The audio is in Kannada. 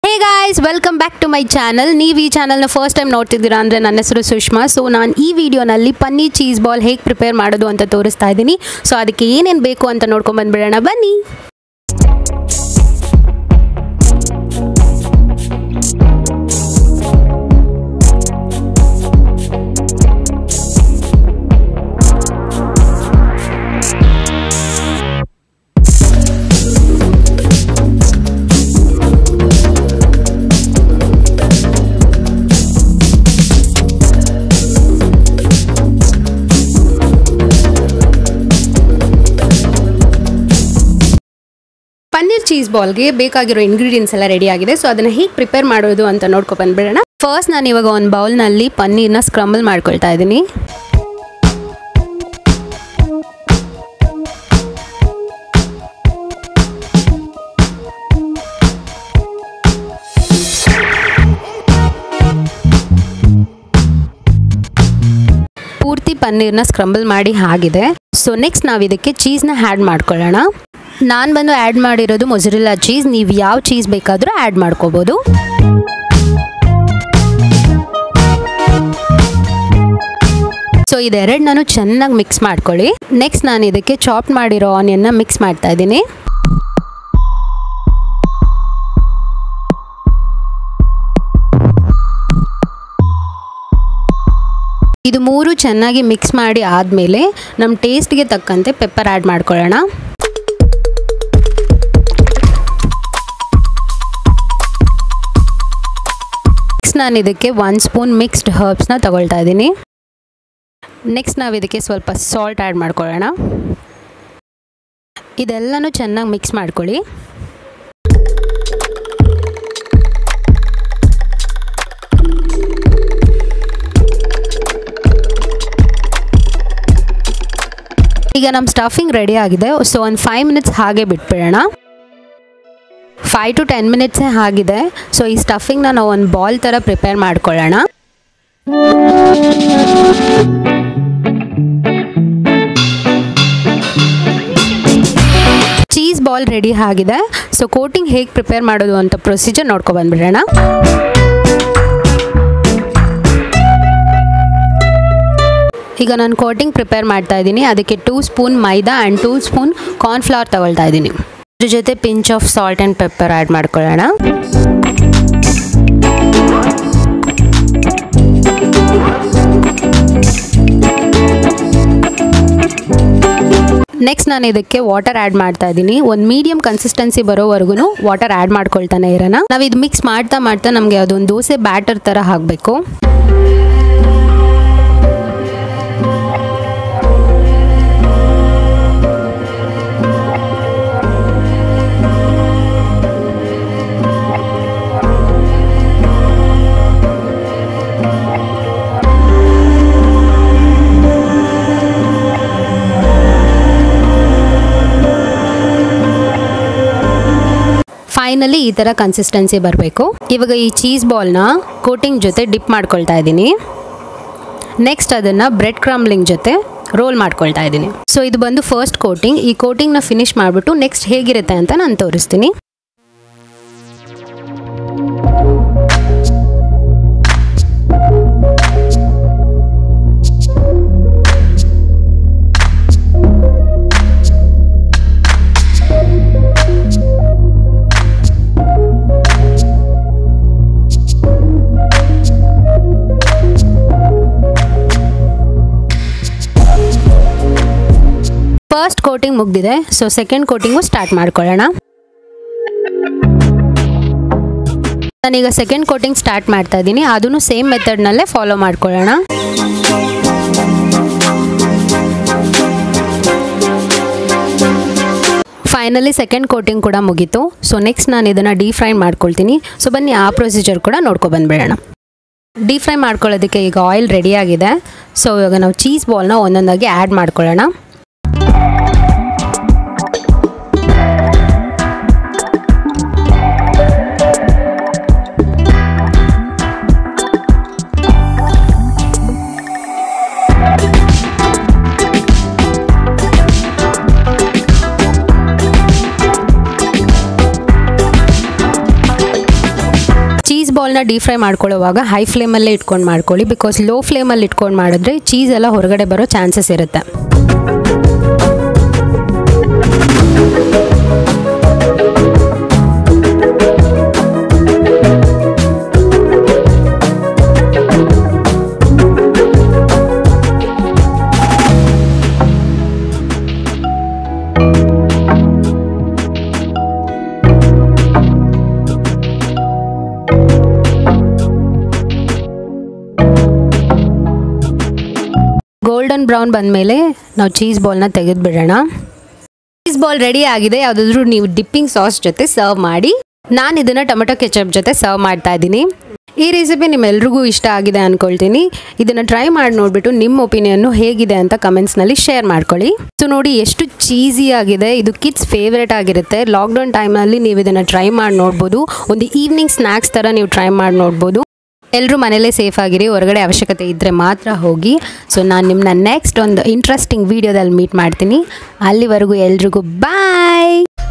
hey guys welcome back to my channel ನೀವು ಈ ಚಾನಲ್ನ ಫಸ್ಟ್ ಟೈಮ್ ನೋಡ್ತಿದ್ದೀರಾ ಅಂದರೆ ನನ್ನ ಹೆಸರು ಸುಷ್ಮಾ ಸೊ ನಾನು ಈ ವಿಡಿಯೋನಲ್ಲಿ ಪನ್ನೀರ್ ಚೀಸ್ ಬಾಲ್ ಹೇಗೆ ಪ್ರಿಪೇರ್ ಮಾಡೋದು ಅಂತ ತೋರಿಸ್ತಾ ಇದ್ದೀನಿ ಸೊ ಅದಕ್ಕೆ ಏನೇನು ಬೇಕು ಅಂತ ನೋಡ್ಕೊಂಡು ಬಂದ್ಬಿಡೋಣ ಬನ್ನಿ ಪನ್ನೀರ್ ಚೀಸ್ ಬಾಲ್ಗೆ ಬೇಕಾಗಿರೋ ಇಂಗ್ರೀಡಿಯೆಂಟ್ಸ್ ಎಲ್ಲ ರೆಡಿ ಆಗಿದೆ ಸೊ ಅದನ್ನು ಹೇಗೆ ಪ್ರಿಪೇರ್ ಮಾಡೋದು ಅಂತ ನೋಡ್ಕೊ ಬಂದ್ಬಿಡೋಣ ಫಸ್ಟ್ ನಾನು ಇವಾಗ ಒಂದು ಬೌಲ್ನಲ್ಲಿ ಪನ್ನೀರ್ನ ಸ್ಕ್ರಂಬಲ್ ಮಾಡ್ಕೊಳ್ತಾ ಇದ್ದೀನಿ ಪೂರ್ತಿ ಪನ್ನೀರ್ನ ಸ್ಕ್ರಂಬಲ್ ಮಾಡಿ ಆಗಿದೆ ಸೊ ನೆಕ್ಸ್ಟ್ ನಾವು ಇದಕ್ಕೆ ಚೀಸ್ನ ಆ್ಯಡ್ ಮಾಡ್ಕೊಳ್ಳೋಣ ನಾನು ಬಂದು ಆ್ಯಡ್ ಮಾಡಿರೋದು ಮೊಜರಿಲ್ಲಾ ಚೀಸ್ ನೀವು ಯಾವ ಚೀಸ್ ಬೇಕಾದರೂ ಆ್ಯಡ್ ಮಾಡ್ಕೋಬೋದು ಸೊ ಇದೆರಡು ನಾನು ಚೆನ್ನಾಗಿ ಮಿಕ್ಸ್ ಮಾಡ್ಕೊಳ್ಳಿ ನೆಕ್ಸ್ಟ್ ನಾನು ಇದಕ್ಕೆ ಚಾಪ್ ಮಾಡಿರೋ ಆನಿಯನ್ನ ಮಿಕ್ಸ್ ಮಾಡ್ತಾ ಇದ್ದೀನಿ ಇದು ಮೂರು ಚೆನ್ನಾಗಿ ಮಿಕ್ಸ್ ಮಾಡಿ ಆದಮೇಲೆ ನಮ್ಮ ಟೇಸ್ಟ್ಗೆ ತಕ್ಕಂತೆ ಪೆಪ್ಪರ್ ಆ್ಯಡ್ ಮಾಡ್ಕೊಳ್ಳೋಣ ನೆಕ್ಸ್ಟ್ ನಾನು ಇದಕ್ಕೆ ಒನ್ ಸ್ಪೂನ್ ಮಿಕ್ಸ್ಡ್ ಹರ್ಬ್ಸ್ನ ತಗೊಳ್ತಾ ಇದ್ದೀನಿ ನೆಕ್ಸ್ಟ್ ನಾವು ಇದಕ್ಕೆ ಸ್ವಲ್ಪ ಸಾಲ್ಟ್ ಆ್ಯಡ್ ಮಾಡ್ಕೊಳ್ಳೋಣ ಇದೆಲ್ಲನೂ ಚೆನ್ನಾಗಿ ಮಿಕ್ಸ್ ಮಾಡ್ಕೊಳ್ಳಿ ಈಗ ನಮ್ಮ ಸ್ಟಫಿಂಗ್ ರೆಡಿ ಆಗಿದೆ ಸೊ ಒಂದು ಫೈವ್ ಮಿನಿಟ್ಸ್ ಹಾಗೆ ಬಿಟ್ಬಿಡೋಣ ಫೈವ್ ಟು ಟೆನ್ ಮಿನಿಟ್ಸೇ ಆಗಿದೆ ಸೊ ಈ ಸ್ಟಫಿಂಗ್ನ ನಾವು ಒಂದು ಬಾಲ್ ಥರ ಪ್ರಿಪೇರ್ ಮಾಡ್ಕೊಳ್ಳೋಣ ಚೀಸ್ ಬಾಲ್ ರೆಡಿ ಆಗಿದೆ ಸೊ ಕೋಟಿಂಗ್ ಹೇಗೆ ಪ್ರಿಪೇರ್ ಮಾಡೋದು ಅಂತ ಪ್ರೊಸೀಜರ್ ನೋಡ್ಕೊ ಬಂದ್ಬಿಡೋಣ ಈಗ ನಾನು ಕೋಟಿಂಗ್ ಪ್ರಿಪೇರ್ ಮಾಡ್ತಾ ಇದ್ದೀನಿ ಅದಕ್ಕೆ two spoon maida and two spoon cornflour ತಗೊಳ್ತಾ ಇದ್ದೀನಿ ಅದ್ರ ಜೊತೆ pinch of salt and pepper add ಮಾಡ್ಕೊಳ್ಳೋಣ ನೆಕ್ಸ್ಟ್ ನಾನು ಇದಕ್ಕೆ ವಾಟರ್ ಆ್ಯಡ್ ಮಾಡ್ತಾ ಇದ್ದೀನಿ ಒಂದು ಮೀಡಿಯಂ ಕನ್ಸಿಸ್ಟೆನ್ಸಿ ಬರೋವರೆಗೂ ವಾಟರ್ ಆ್ಯಡ್ ಮಾಡ್ಕೊಳ್ತಾನೆ ಇರೋಣ ನಾವು ಇದು ಮಿಕ್ಸ್ ಮಾಡ್ತಾ ಮಾಡ್ತಾ ನಮಗೆ ಅದೊಂದು ದೋಸೆ ಬ್ಯಾಟರ್ ಥರ ಹಾಕಬೇಕು ಫೈನಲಿ ಈ ಥರ ಕನ್ಸಿಸ್ಟೆನ್ಸಿ ಬರಬೇಕು ಇವಾಗ ಈ ಚೀಸ್ ಬಾಲ್ನ ಕೋಟಿಂಗ್ ಜೊತೆ ಡಿಪ್ ಮಾಡ್ಕೊಳ್ತಾ ಇದ್ದೀನಿ ನೆಕ್ಸ್ಟ್ ಅದನ್ನು ಬ್ರೆಡ್ ಕ್ರಮ್ಲಿಂಗ್ ಜೊತೆ ರೋಲ್ ಮಾಡ್ಕೊಳ್ತಾ ಇದ್ದೀನಿ ಸೊ ಇದು ಬಂದು ಫಸ್ಟ್ ಕೋಟಿಂಗ್ ಈ ಕೋಟಿಂಗ್ನ ಫಿನಿಶ್ ಮಾಡಿಬಿಟ್ಟು ನೆಕ್ಸ್ಟ್ ಹೇಗಿರುತ್ತೆ ಅಂತ ನಾನು ತೋರಿಸ್ತೀನಿ ಫಸ್ಟ್ ಕೋಟಿಂಗ್ ಮುಗ್ದಿದೆ ಸೊ ಸೆಕೆಂಡ್ ಕೋಟಿಂಗು ಸ್ಟಾರ್ಟ್ ಮಾಡ್ಕೊಳ್ಳೋಣ ನಾನೀಗ ಸೆಕೆಂಡ್ ಕೋಟಿಂಗ್ ಸ್ಟಾರ್ಟ್ ಮಾಡ್ತಾ ಇದ್ದೀನಿ ಅದನ್ನು ಸೇಮ್ ಮೆಥಡ್ನಲ್ಲೇ ಫಾಲೋ ಮಾಡ್ಕೊಳ್ಳೋಣ ಫೈನಲಿ ಸೆಕೆಂಡ್ ಕೋಟಿಂಗ್ ಕೂಡ ಮುಗೀತು ಸೊ ನೆಕ್ಸ್ಟ್ ನಾನು ಇದನ್ನು ಡೀಪ್ ಫ್ರೈ ಮಾಡ್ಕೊಳ್ತೀನಿ ಸೊ ಬನ್ನಿ ಆ ಪ್ರೊಸೀಜರ್ ಕೂಡ ನೋಡ್ಕೊ ಬಂದ್ಬಿಡೋಣ ಡೀಪ್ ಫ್ರೈ ಮಾಡ್ಕೊಳ್ಳೋದಕ್ಕೆ ಈಗ ಆಯಿಲ್ ರೆಡಿಯಾಗಿದೆ ಸೊ ಇವಾಗ ನಾವು ಚೀಸ್ ಬಾಲ್ನ ಒಂದೊಂದಾಗಿ ಆ್ಯಡ್ ಮಾಡ್ಕೊಳ್ಳೋಣ ಬಾಲ್ನ ಡೀಪ್ ಫ್ರೈ ಮಾಡ್ಕೊಳ್ಳೋವಾಗ ಹೈ ಫ್ಲೇಮಲ್ಲೇ ಇಟ್ಕೊಂಡು ಮಾಡ್ಕೊಳ್ಳಿ ಬಿಕಾಸ್ ಲೋ ಫ್ಲೇಮಲ್ಲಿ ಇಟ್ಕೊಂಡು ಮಾಡಿದ್ರೆ ಚೀಸ್ ಎಲ್ಲ ಹೊರಗಡೆ ಬರೋ ಚಾನ್ಸಸ್ ಇರುತ್ತೆ ಗೋಲ್ಡನ್ ಬ್ರೌನ್ ಬಂದಮೇಲೆ ನಾವು ಚೀಸ್ ಬಾಲ್ನ ತೆಗೆದುಬಿಡೋಣ ಚೀಸ್ ಬಾಲ್ ರೆಡಿ ಆಗಿದೆ ಯಾವುದಾದ್ರೂ ನೀವು ಡಿಪ್ಪಿಂಗ್ ಸಾಸ್ ಜೊತೆ ಸರ್ವ್ ಮಾಡಿ ನಾನು ಇದನ್ನು ಟೊಮೆಟೊ ಕೆಚಪ್ ಜೊತೆ ಸರ್ವ್ ಮಾಡ್ತಾ ಇದ್ದೀನಿ ಈ ರೆಸಿಪಿ ನಿಮ್ಮೆಲ್ರಿಗೂ ಇಷ್ಟ ಆಗಿದೆ ಅಂದ್ಕೊಳ್ತೀನಿ ಇದನ್ನು ಟ್ರೈ ಮಾಡಿ ನೋಡಿಬಿಟ್ಟು ನಿಮ್ಮ ಒಪಿನಿಯನ್ನು ಹೇಗಿದೆ ಅಂತ ಕಮೆಂಟ್ಸ್ನಲ್ಲಿ ಶೇರ್ ಮಾಡ್ಕೊಳ್ಳಿ ಸೊ ನೋಡಿ ಎಷ್ಟು ಚೀಸಿ ಆಗಿದೆ ಇದು ಕಿಡ್ಸ್ ಫೇವ್ರೇಟ್ ಆಗಿರುತ್ತೆ ಲಾಕ್ಡೌನ್ ಟೈಮಲ್ಲಿ ನೀವು ಇದನ್ನು ಟ್ರೈ ಮಾಡಿ ನೋಡ್ಬೋದು ಒಂದು ಈವ್ನಿಂಗ್ ಸ್ನ್ಯಾಕ್ಸ್ ಥರ ನೀವು ಟ್ರೈ ಮಾಡಿ ನೋಡ್ಬೋದು ಎಲ್ಲರೂ ಮನೇಲೇ ಸೇಫ್ ಆಗಿರಿ ಹೊರಗಡೆ ಅವಶ್ಯಕತೆ ಇದ್ದರೆ ಮಾತ್ರ ಹೋಗಿ ಸೊ ನಾನು ನಿಮ್ಮನ್ನ ನೆಕ್ಸ್ಟ್ ಒಂದು ಇಂಟ್ರೆಸ್ಟಿಂಗ್ ವೀಡಿಯೋದಲ್ಲಿ ಮೀಟ್ ಮಾಡ್ತೀನಿ ಅಲ್ಲಿವರೆಗೂ ಎಲ್ರಿಗೂ ಬಾಯ್